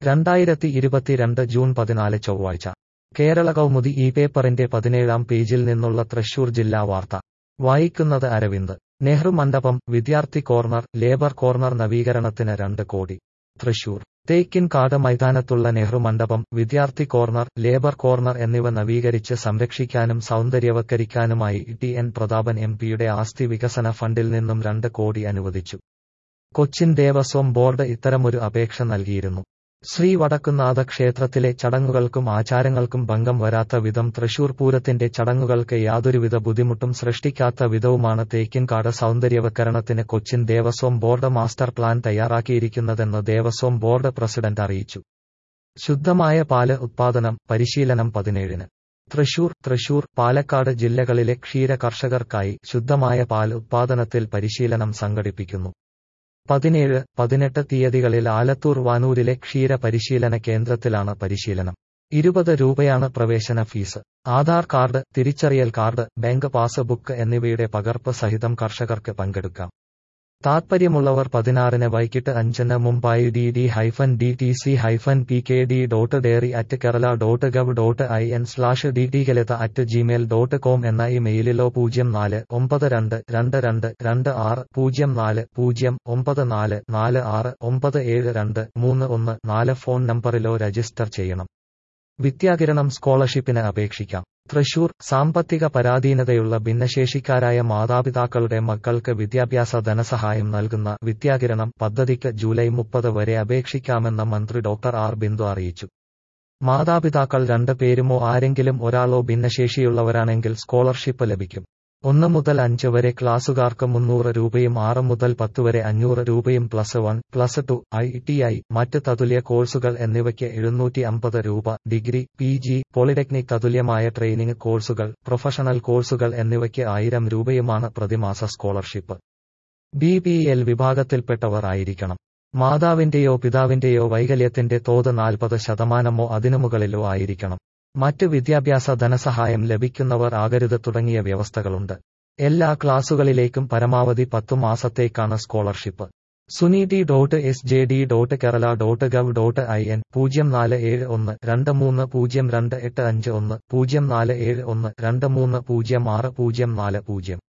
രണ്ടായിരത്തി ഇരുപത്തിരണ്ട് ജൂൺ പതിനാല് ചൊവ്വാഴ്ച കേരള കൗമുദി ഈ പേപ്പറിന്റെ പതിനേഴാം പേജിൽ നിന്നുള്ള തൃശൂർ ജില്ലാ വാർത്ത വായിക്കുന്നത് അരവിന്ദ് നെഹ്റു മണ്ഡപം വിദ്യാർത്ഥി കോർണർ ലേബർ കോർണർ നവീകരണത്തിന് രണ്ട് കോടി തൃശൂർ തേക്കിൻകാട് മൈതാനത്തുള്ള നെഹ്റു മണ്ഡപം വിദ്യാർത്ഥി കോർണർ ലേബർ കോർണർ എന്നിവ നവീകരിച്ച് സംരക്ഷിക്കാനും സൗന്ദര്യവൽക്കരിക്കാനുമായി ടി എൻ പ്രതാപൻ എം പിയുടെ ആസ്തി വികസന ഫണ്ടിൽ നിന്നും രണ്ട് കോടി അനുവദിച്ചു കൊച്ചിൻ ദേവസ്വം ബോർഡ് ഇത്തരമൊരു അപേക്ഷ നൽകിയിരുന്നു ശ്രീ വടക്കുന്നാഥ ക്ഷേത്രത്തിലെ ചടങ്ങുകൾക്കും ആചാരങ്ങൾക്കും ഭംഗം വരാത്ത വിധം തൃശൂർ പൂരത്തിന്റെ ചടങ്ങുകൾക്ക് യാതൊരുവിധ ബുദ്ധിമുട്ടും സൃഷ്ടിക്കാത്ത വിധവുമാണ് തേക്കിൻകാട് സൗന്ദര്യവൽക്കരണത്തിന് Cochin Devaswom board master plan തയ്യാറാക്കിയിരിക്കുന്നതെന്ന് ദേവസ്വം ബോർഡ് പ്രസിഡന്റ് അറിയിച്ചു ശുദ്ധമായ പാല് ഉത്പാദനം പരിശീലനം പതിനേഴിന് തൃശൂർ തൃശൂർ പാലക്കാട് ജില്ലകളിലെ ക്ഷീര കർഷകർക്കായി ശുദ്ധമായ പാൽ ഉത്പാദനത്തിൽ പരിശീലനം സംഘടിപ്പിക്കുന്നു പതിനേഴ് പതിനെട്ട് തീയതികളിൽ ആലത്തൂർ വാനൂരിലെ ക്ഷീര പരിശീലന കേന്ദ്രത്തിലാണ് പരിശീലനം ഇരുപത് രൂപയാണ് പ്രവേശന ഫീസ് ആധാർ കാർഡ് തിരിച്ചറിയൽ കാർഡ് ബാങ്ക് പാസ്ബുക്ക് എന്നിവയുടെ പകർപ്പ് സഹിതം കർഷകർക്ക് പങ്കെടുക്കാം താത്പര്യമുള്ളവർ പതിനാറിന് വൈകിട്ട് അഞ്ചിന് മുമ്പായി D D hyphen D T C hyphen P K D dot diary at Kerala dot gov dot I N slash D T കെലത അറ്റ് ജിമെയിൽ ഡോട്ട് കോം എന്ന ഇമെയിലിലോ പൂജ്യം നാല് ഒമ്പത് രണ്ട് രണ്ട് രണ്ട് രണ്ട് ആറ് പൂജ്യം നാല് പൂജ്യം ഒമ്പത് നാല് നാല് ആറ് ഒമ്പത് ഏഴ് രണ്ട് മൂന്ന് ഒന്ന് നാല് ഫോൺ നമ്പറിലോ രജിസ്റ്റർ ചെയ്യണം വിദ്യാകിരണം സ്കോളർഷിപ്പിന് അപേക്ഷിക്കാം തൃശൂർ സാമ്പത്തിക പരാധീനതയുള്ള ഭിന്നശേഷിക്കാരായ മാതാപിതാക്കളുടെ മക്കൾക്ക് വിദ്യാഭ്യാസ ധനസഹായം നൽകുന്ന വിദ്യാകിരണം പദ്ധതിക്ക് ജൂലൈ മുപ്പത് വരെ അപേക്ഷിക്കാമെന്ന് മന്ത്രി ഡോക്ടർ ആർ ബിന്ദു അറിയിച്ചു മാതാപിതാക്കൾ രണ്ട് പേരുമോ ആരെങ്കിലും ഒരാളോ ഭിന്നശേഷിയുള്ളവരാണെങ്കിൽ സ്കോളർഷിപ്പ് ലഭിക്കും ഒന്ന് മുതൽ അഞ്ച് വരെ ക്ലാസുകാർക്ക് മുന്നൂറ് രൂപയും ആറ് മുതൽ പത്ത് വരെ അഞ്ഞൂറ് രൂപയും plus one plus two I T I മറ്റ് തതുല്യ കോഴ്സുകൾ എന്നിവയ്ക്ക് എഴുന്നൂറ്റി അമ്പത് രൂപ ഡിഗ്രി പി ജി പോളിടെക്നിക് തതുല്യമായ ട്രെയിനിംഗ് കോഴ്സുകൾ പ്രൊഫഷണൽ കോഴ്സുകൾ എന്നിവയ്ക്ക് ആയിരം രൂപയുമാണ് പ്രതിമാസ സ്കോളർഷിപ്പ് ബി പി എൽ വിഭാഗത്തിൽപ്പെട്ടവർ ആയിരിക്കണം മാതാവിന്റെയോ പിതാവിന്റെയോ വൈകല്യത്തിന്റെ തോത് നാൽപ്പത് ശതമാനമോ അതിനു മുകളിലോ ആയിരിക്കണം മറ്റ് വിദ്യാഭ്യാസ ധനസഹായം ലഭിക്കുന്നവർ ആകരുത് തുടങ്ങിയ വ്യവസ്ഥകളുണ്ട് എല്ലാ ക്ലാസുകളിലേക്കും പരമാവധി പത്തു മാസത്തേക്കാണ് സ്കോളർഷിപ്പ് സുനി D dot S J D dot Kerala dot gov dot I N പൂജ്യം നാല് ഏഴ് ഒന്ന് രണ്ട് മൂന്ന് പൂജ്യം രണ്ട് എട്ട് അഞ്ച് ഒന്ന് പൂജ്യം നാല് ഏഴ് ഒന്ന് രണ്ട് മൂന്ന് പൂജ്യം ആറ് പൂജ്യം നാല് പൂജ്യം